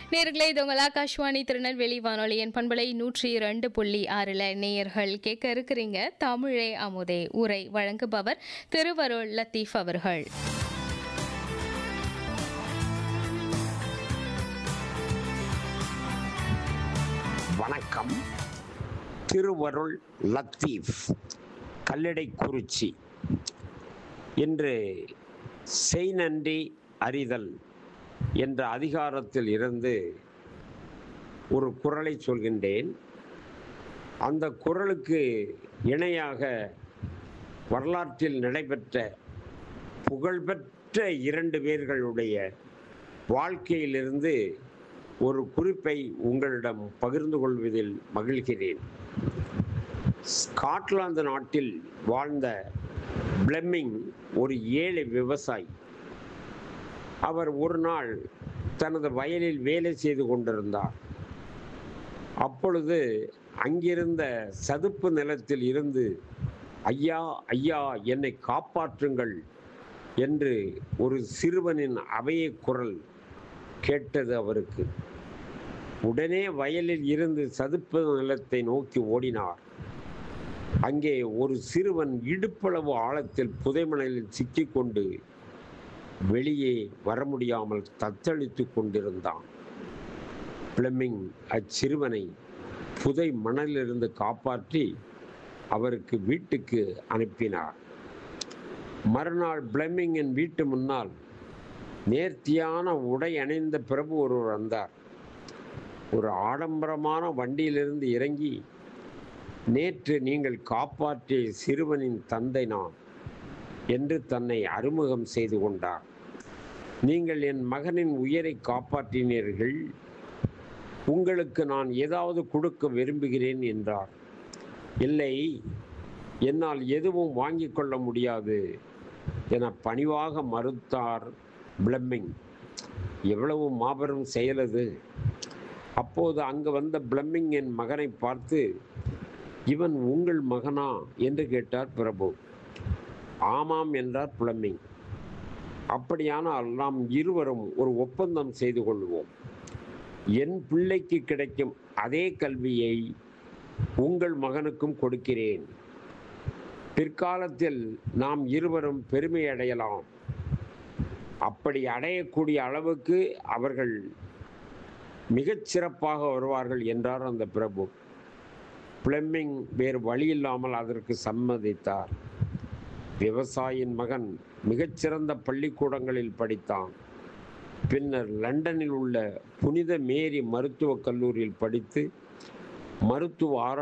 நேர்களே இது உங்கள் ஆகாஷ்வாணி திருநெல்வேலி வானொலியின் பண்பலை நூற்றி இரண்டு புள்ளி ஆறில் நேயர்கள் கேட்க இருக்கிறீங்க தமிழே அமுதே உரை வழங்குபவர் திருவருள் லத்தீஃப் அவர்கள் வணக்கம் திருவருள் லத்தீஃப் கல்லடைக்குறிச்சி இன்று செய் நன்றி அறிதல் என்ற அதிகாரத்தில் இருந்து ஒரு குறளை சொல்கின்றேன் அந்த குறளுக்கு இணையாக வரலாற்றில் நடைபெற்ற புகழ்பெற்ற இரண்டு பேர்களுடைய வாழ்க்கையிலிருந்து ஒரு குறிப்பை உங்களிடம் பகிர்ந்து கொள்வதில் மகிழ்கிறேன் ஸ்காட்லாந்து நாட்டில் வாழ்ந்த பிளெமிங் ஒரு ஏழை விவசாயி அவர் ஒரு நாள் தனது வயலில் வேலை செய்து கொண்டிருந்தார் அப்பொழுது அங்கிருந்த சதுப்பு நிலத்தில் இருந்து ஐயா ஐயா என்னை காப்பாற்றுங்கள் என்று ஒரு சிறுவனின் அவைய குரல் கேட்டது அவருக்கு உடனே வயலில் இருந்து சதுப்பு நிலத்தை நோக்கி ஓடினார் அங்கே ஒரு சிறுவன் இடுப்பளவு ஆழத்தில் புதைமணலில் சிக்கிக்கொண்டு வெளியே வர முடியாமல் தத்தளித்து கொண்டிருந்தான் பிளமிங் அச்சிறுவனை புதை மணலிலிருந்து காப்பாற்றி அவருக்கு வீட்டுக்கு அனுப்பினார் மறுநாள் பிளமிங்கின் வீட்டு முன்னால் நேர்த்தியான உடை அணிந்த பிரபு ஒருவர் வந்தார் ஒரு ஆடம்பரமான வண்டியிலிருந்து இறங்கி நேற்று நீங்கள் காப்பாற்றிய சிறுவனின் தந்தை நான் என்று தன்னை அறிமுகம் செய்து கொண்டார் நீங்கள் என் மகனின் உயிரை காப்பாற்றினீர்கள் உங்களுக்கு நான் ஏதாவது கொடுக்க விரும்புகிறேன் என்றார் இல்லை என்னால் எதுவும் வாங்கிக் கொள்ள முடியாது என பணிவாக மறுத்தார் பிளம்மிங் எவ்வளவு மாபெரும் செயலது அப்போது அங்கு வந்த பிளம்மிங் என் மகனை பார்த்து இவன் உங்கள் மகனா என்று கேட்டார் பிரபு ஆமாம் என்றார் பிளம்மிங் அப்படியானால் நாம் இருவரும் ஒரு ஒப்பந்தம் செய்து கொள்வோம் என் பிள்ளைக்கு கிடைக்கும் அதே கல்வியை உங்கள் மகனுக்கும் கொடுக்கிறேன் பிற்காலத்தில் நாம் இருவரும் பெருமை அடையலாம் அப்படி அடையக்கூடிய அளவுக்கு அவர்கள் மிகச் சிறப்பாக வருவார்கள் என்றார் அந்த பிரபு பிளம்மிங் வேறு வழி இல்லாமல் அதற்கு சம்மதித்தார் விவசாயியின் மகன் மிகச்சிறந்த பள்ளிக்கூடங்களில் படித்தான் பின்னர் லண்டனில் உள்ள புனித மேரி மருத்துவக் கல்லூரியில் படித்து மருத்துவ ஆரா